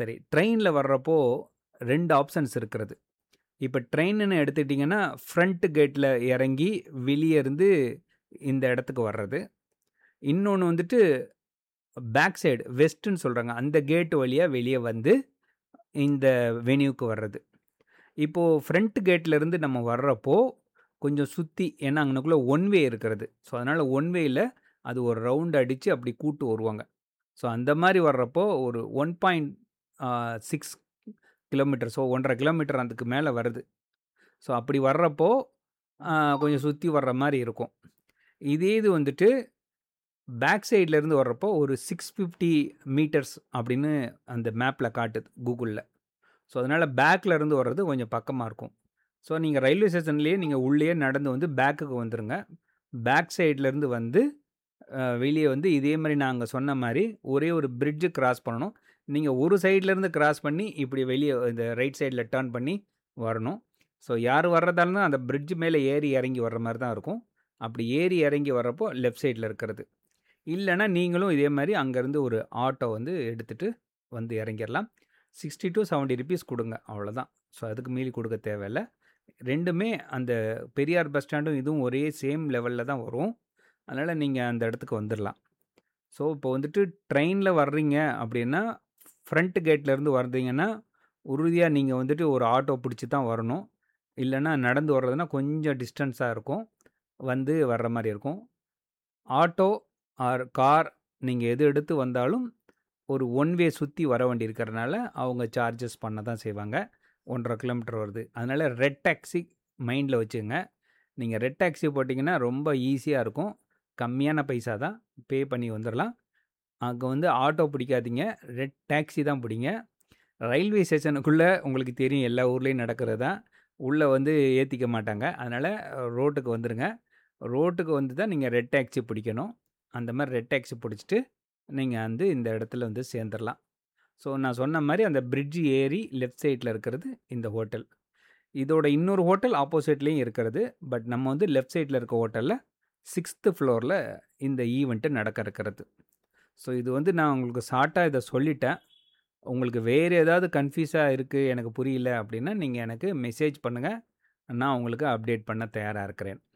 சரி ட்ரெயினில் வர்றப்போ ரெண்டு ஆப்ஷன்ஸ் இருக்கிறது இப்போ ட்ரெயின்னு எடுத்துக்கிட்டிங்கன்னா ஃப்ரண்ட் கேட்டில் இறங்கி வெளியே இருந்து இந்த இடத்துக்கு வர்றது இன்னொன்று வந்துட்டு பேக் சைடு வெஸ்ட்டுன்னு சொல்கிறாங்க அந்த கேட் வழியாக வெளியே வந்து இந்த வெனியூக்கு வர்றது இப்போது ஃப்ரண்ட் கேட்லேருந்து நம்ம வர்றப்போ கொஞ்சம் சுற்றி ஏன்னா அங்கனக்குள்ளே ஒன் வே இருக்கிறது ஸோ அதனால் ஒன் வேயில் அது ஒரு ரவுண்ட் அடித்து அப்படி கூட்டு வருவாங்க ஸோ அந்த மாதிரி வர்றப்போ ஒரு one point six kilometre so ஒன்றரை கிலோமீட்டர் அதுக்கு மேலே வருது ஸோ அப்படி வர்றப்போ ஆ, கொஞ்சம் சுற்றி வர்ற மாதிரி இருக்கும் இதே இது வந்துட்டு பேக் சைட்லேருந்து வர்றப்போ ஒரு சிக்ஸ் ஃபிஃப்டி மீட்டர்ஸ் அப்படின்னு அந்த மேப்பில் காட்டுது கூகுளில் ஸோ அதனால் பேக்கில் இருந்து வர்றது கொஞ்சம் பக்கமாக இருக்கும் ஸோ நீங்கள் ரயில்வே ஸ்டேஷன்லேயே நீங்கள் உள்ளே நடந்து வந்து பேக்குக்கு வந்துடுங்க பேக் சைட்லேருந்து வந்து அஹ், வெளியே வந்து இதே மாதிரி நாங்கள் சொன்ன மாதிரி ஒரே ஒரு பிரிட்ஜு கிராஸ் பண்ணணும் நீங்கள் ஒரு சைட்லேருந்து கிராஸ் பண்ணி இப்படி வெளியே இந்த ரைட் சைடில் டேர்ன் பண்ணி வரணும் ஸோ யார் வர்றதாலும் அந்த பிரிட்ஜ் மேலே ஏறி இறங்கி வர்ற மாதிரி தான் இருக்கும் அப்படி ஏறி இறங்கி வர்றப்போ லெஃப்ட் சைடில் இருக்கிறது இல்லைன்னா நீங்களும் இதே மாதிரி அங்கேருந்து ஒரு ஆட்டோ வந்து எடுத்துகிட்டு வந்து இறங்கிடலாம் சிக்ஸ்டி டு செவன்ட்டி ருபீஸ் கொடுங்க அவ்வளோதான் ஸோ அதுக்கு மீறி கொடுக்க தேவையில்ல ரெண்டுமே அந்த பெரியார் பஸ் ஸ்டாண்டும் இதுவும் ஒரே சேம் லெவலில் தான் வரும் அதனால் நீங்கள் அந்த இடத்துக்கு வந்துடலாம் ஸோ இப்போ வந்துட்டு ட்ரெயினில் வர்றீங்க அப்படின்னா ஃப்ரண்ட் கேட்லேருந்து வர்றீங்கன்னா உறுதியாக நீங்கள் வந்துட்டு ஒரு ஆட்டோ பிடிச்சி தான் வரணும் இல்லைன்னா நடந்து வர்றதுனா கொஞ்சம் டிஸ்டன்ஸாக இருக்கும் வந்து வர்ற மாதிரி இருக்கும் ஆட்டோ ஆர் கார் நீங்கள் எது எடுத்து வந்தாலும் ஒரு ஒன் வே சுற்றி வர வேண்டி இருக்கிறனால அவங்க சார்ஜஸ் பண்ண தான் செய்வாங்க ஒன்றரை கிலோமீட்டர் வருது அதனால் ரெட் டாக்ஸி மைண்டில் வச்சுங்க நீங்கள் ரெட் டாக்ஸி போட்டிங்கன்னா ரொம்ப ஈஸியாக இருக்கும் கம்மியான பைசா தான் பே பண்ணி வந்துடலாம் அங்கே வந்து ஆட்டோ பிடிக்காதீங்க ரெட் டாக்ஸி தான் பிடிங்க ரயில்வே ஸ்டேஷனுக்குள்ளே உங்களுக்கு தெரியும் எல்லா ஊர்லேயும் நடக்கிறது தான் உள்ளே வந்து ஏற்றிக்க மாட்டாங்க அதனால் ரோட்டுக்கு வந்துடுங்க ரோட்டுக்கு வந்து தான் நீங்கள் ரெட் டாக்ஸி பிடிக்கணும் அந்த மாதிரி ரெட் டாக்ஸி பிடிச்சிட்டு நீங்கள் வந்து இந்த இடத்துல வந்து சேர்ந்துடலாம் ஸோ நான் சொன்ன மாதிரி அந்த பிரிட்ஜ் ஏறி லெஃப்ட் சைடில் இருக்கிறது இந்த ஹோட்டல் இதோட இன்னொரு ஹோட்டல் ஆப்போசிட்லேயும் இருக்கிறது பட் நம்ம வந்து லெஃப்ட் சைடில் இருக்க ஹோட்டலில் சிக்ஸ்த்து ஃப்ளோரில் இந்த ஈவெண்ட்டு நடக்க இருக்கிறது ஸோ இது வந்து நான் உங்களுக்கு ஷார்ட்டாக இதை சொல்லிட்டேன் உங்களுக்கு வேறு ஏதாவது கன்ஃபியூஸாக இருக்குது எனக்கு புரியல அப்படின்னா நீங்கள் எனக்கு மெசேஜ் பண்ணுங்கள் நான் உங்களுக்கு அப்டேட் பண்ண தயாராக இருக்கிறேன்